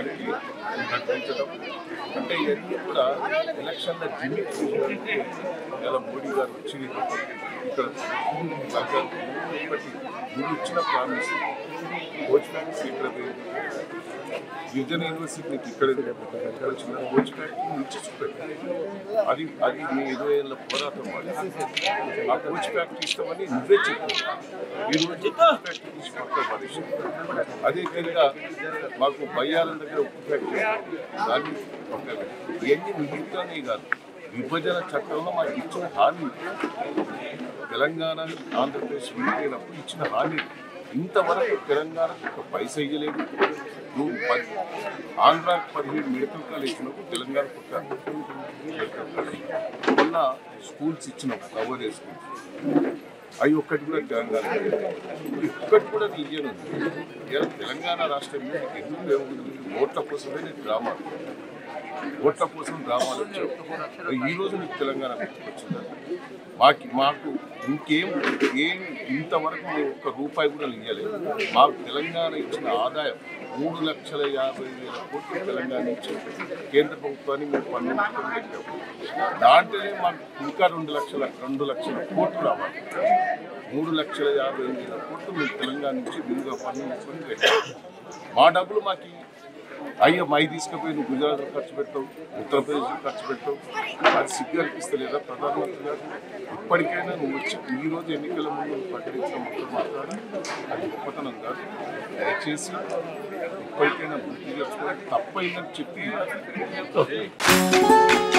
దానికి కట్టించడం అంటే ఇవన్నీ కూడా ఎలక్షన్ల జిమ్మిక్ చేయడానికి ఇలా మోడీ గారు వచ్చి ఇక్కడ సర్కార్ ఒకటి ముందు ఇచ్చిన ప్రామిస్ కోచ్ ఫ్యాక్టరీ ఇక్కడ పోయింది. గిరిజన యూనివర్సిటీ నీకు ఇక్కడ ఇక్కడ వచ్చిన కోచ్ ఫ్యాక్టరీ నుంచి చూపెట్టారు అది అది మీ ఇరవై ఏళ్ళ పోరాటం అది ఆ కోచ్ ఫ్యాక్టరీ ఇస్తామని నువ్వే చెప్పావు ఈ రోజు కోచ్ ఫ్యాక్టరీ నుంచి పక్క పడేసి అదే విధంగా మాకు బయ్యాల దగ్గర ఉప్పు ఫ్యాక్టరీ ఉంది. దాన్ని పక్క పెట్టారు. ఇవన్నీ మిగతానే కాదు విభజన చట్టంలో మాకు ఇచ్చిన హామీ తెలంగాణ ఆంధ్రప్రదేశ్ విడిపోయినప్పుడు ఇచ్చిన హామీ ఇంతవరకు తెలంగాణకు ఒక పైస ఇయ్యలేదు నువ్వు పది ఆంధ్రాకు పదిహేడు మెడికల్ కాలేజ్ ఇచ్చినప్పుడు తెలంగాణకు ఒక మెడికల్ కాలేజ్ మొన్న స్కూల్స్ ఇచ్చినావు నవోదయ స్కూల్స్ అవి ఒక్కటి కూడా తెలంగాణ ఒక్కటి కూడా ఇయ్యను ఇలా తెలంగాణ రాష్ట్రం మీద నీకు ఎందుకు ఏముంది ఓట్ల కోసమే నీకు డ్రామా ఓట్ల కోసం డ్రామాలు వచ్చావు మరి ఈ రోజు నీకు తెలంగాణ గుర్తుకొచ్చిందా మాకు మాకు ఇంకేం ఏం ఇంతవరకు మేము ఒక్క రూపాయి కూడా ఇవ్వలేదు మాకు తెలంగాణ ఇచ్చిన ఆదాయం మూడు లక్షల యాభై వేల కోట్లు తెలంగాణ ఇచ్చి కేంద్ర ప్రభుత్వాన్ని మేము పన్నుకొని పెట్టాము దాంట్లోనే మాకు ఇంకా రెండు లక్షల రెండు లక్షల కోట్లు రావాలి మూడు లక్షల యాభై వేల కోట్లు మేము తెలంగాణ నుంచి విలుగా పన్నుకొని పెట్టాము మా డబ్బులు మాకు ఈ అయ్యో మై తీసుకుపోయి నువ్వు గుజరాత్లో ఖర్చు పెట్టావు ఉత్తరప్రదేశ్లో ఖర్చు పెట్టావు అది సిగ్గు అనిపిస్తలేదా ప్రధానమంత్రి గారు ఇప్పటికైనా నువ్వు వచ్చి ఈ రోజు ఎన్నికల ముందు నువ్వు ప్రకటించిన మొత్తం మాట్లాడి అది గొప్పతనం కాదు దయచేసి ఇప్పటికైనా బుద్ధి తెచ్చుకొని తప్పైందని చెప్పి